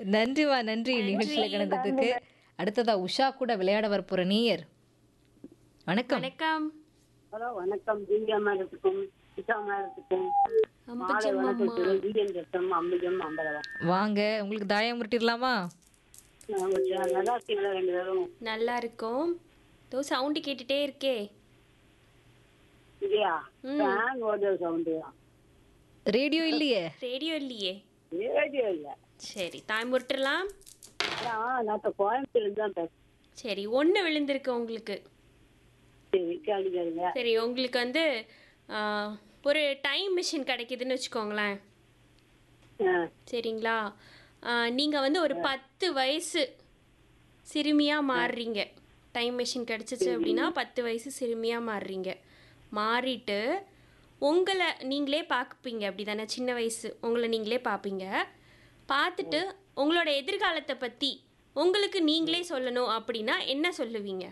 நன்றிமா நன்றி நிகழ்ச்சியில் கலந்ததுக்கு அடுத்ததா உஷா கூட விளையாட வரப்போற நீயர் வணக்கம் வணக்கம் ஹலோ வணக்கம் திவ்யா மேடத்துக்கும் உஷா மேடத்துக்கும் மாலை வணக்கம் விஜயன் ரத்தம் அம்பிகம் அம்பலவா வாங்க உங்களுக்கு தாயம் முட்டிடலாமா நல்லா இருக்கீங்களா ரெண்டு பேரும் நல்லா இருக்கும் தோ சவுண்டு கேட்டுட்டே இருக்கே இல்லையா ஃபேன் ஓடுற சவுண்டு தான் ரேடியோ இல்லையே ரேடியோ இல்லையே ரேடியோ இல்லை சரி தாய் முட்டுறலாம் அதான் நான் இப்போ கோயம்புத்தூர்ல தான் பேசுறேன் சரி ஒன்று விழுந்திருக்கு உங்களுக்கு சரி கேளுங்க சரி உங்களுக்கு வந்து ஆ, ஒரு டைம் மிஷின் கிடைக்குதுன்னு வச்சுக்கோங்களேன் சரிங்களா நீங்கள் வந்து ஒரு பத்து வயசு சிறுமியாக மாறுறீங்க டைம் மிஷின் கிடச்சிச்சு அப்படின்னா பத்து வயசு சிறுமியாக மாறுறீங்க மாறிட்டு உங்களை நீங்களே பார்ப்பீங்க அப்படி தானே சின்ன வயசு உங்களை நீங்களே பார்ப்பீங்க பார்த்துட்டு உங்களோட எதிர்காலத்தை பற்றி உங்களுக்கு நீங்களே சொல்லணும் அப்படின்னா என்ன சொல்லுவீங்க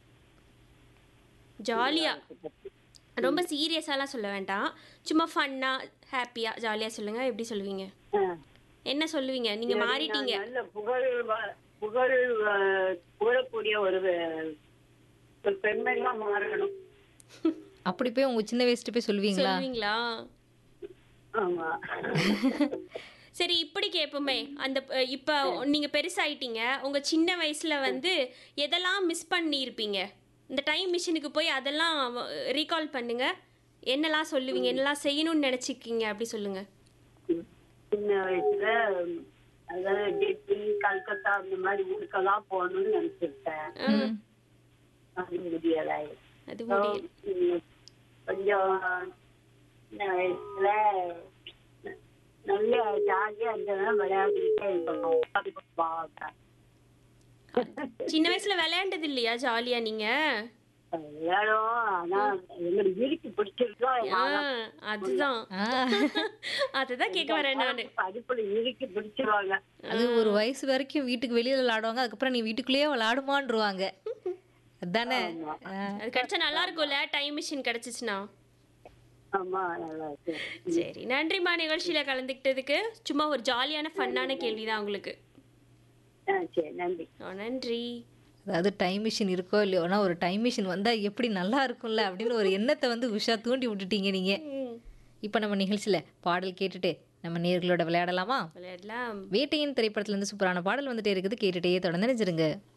ஜாலியாக ரொம்ப சீரியஸாலாம் சொல்ல வேண்டாம் சும்மா ஃபன்னாக ஹாப்பியாக ஜாலியாக சொல்லுங்கள் எப்படி சொல்லுவீங்க என்ன சொல்லுவீங்க நீங்க மாறிட்டீங்க நல்ல புகழ் வ- புகழ் அஹ், புகழக்கூடிய ஒரு வே- ஒரு பெண்மையா மாறணும் அப்படி போய் உங்க சின்ன வயசுட்டு போய் சொல்லுவீங்களா சொல்லுவீங்களா ஆமா சரி இப்படி கேட்போமே அந்த அஹ், இப்ப நீங்க பெருசாயிட்டீங்க உங்க சின்ன வயசுல வந்து எதெல்லாம் மிஸ் பண்ணியிருப்பீங்க இந்த டைம் மிஷினுக்கு போய் அதெல்லாம் ரீகால் பண்ணுங்க என்னெல்லாம் சொல்லுவீங்க என்னெல்லாம் செய்யணும்னு நினைச்சிருக்கீங்க அப்படி சொல்லுங்க சின்ன வயசுல அதாவது டெல்லி கல்கத்தா அந்த மாதிரி ஊருக்கெல்லாம் போகணும்னு நினைச்சிருக்கேன் ம். அது முடியலை அது முடியல உம், கொஞ்சம் சின்ன வயசுல ந- நல்ல ஜாலியா இருந்ததுன்னா விளையாடிட்டே இருக்கணும் அது பார்ப்பேன். சின்ன வயசுல விளையாண்டது இல்லையா ஜாலியா நீங்க விளையாடும் ஆனா எங்களுக்கு இருக்கு பிடிச்சிருக்கோம் ஆ, அதுதான் ஆ, அதுதான் கேட்க வரேன் நானு படிப்புல இருக்கு பிடிச்சிருவாங்க அது ஒரு வயசு வரைக்கும் வீட்டுக்கு வெளியில விளையாடுவாங்க அதுக்கப்புறம் நீ வீட்டுக்குள்ளேயே விளையாடுமான்ருவாங்க அதானே ஆ. அது கிடைச்சா நல்லா இருக்கும்ல டைம் மிஷின் கிடைச்சிச்சுன்னா ஆமா நல்லா இருக்கு சரி நன்றிம்மா நிகழ்ச்சியில கலந்துக்கிட்டதுக்கு சும்மா ஒரு ஜாலியான ஃபன்னான கேள்விதான் உங்களுக்கு ஆ சரி நன்றி ஆ, நன்றி அதாவது டைம் மிஷின் இருக்கோ இல்லையோ ஆனால் ஒரு டைம் மிஷின் வந்தால் எப்படி நல்லா இருக்கும்ல அப்படின்னு ஒரு எண்ணத்தை வந்து உஷா தூண்டி விட்டுட்டீங்க நீங்கள் ம், இப்போ நம்ம நிகழ்ச்சியில் பாடல் கேட்டுட்டு நம்ம நேர்களோட விளையாடலாமா விளையாடலாம் வேட்டையின் திரைப்படத்துல இருந்து சூப்பரான பாடல் வந்துட்டே இருக்குது கேட்டுட்டே தொடர்ந்து நினைச்சிருங்க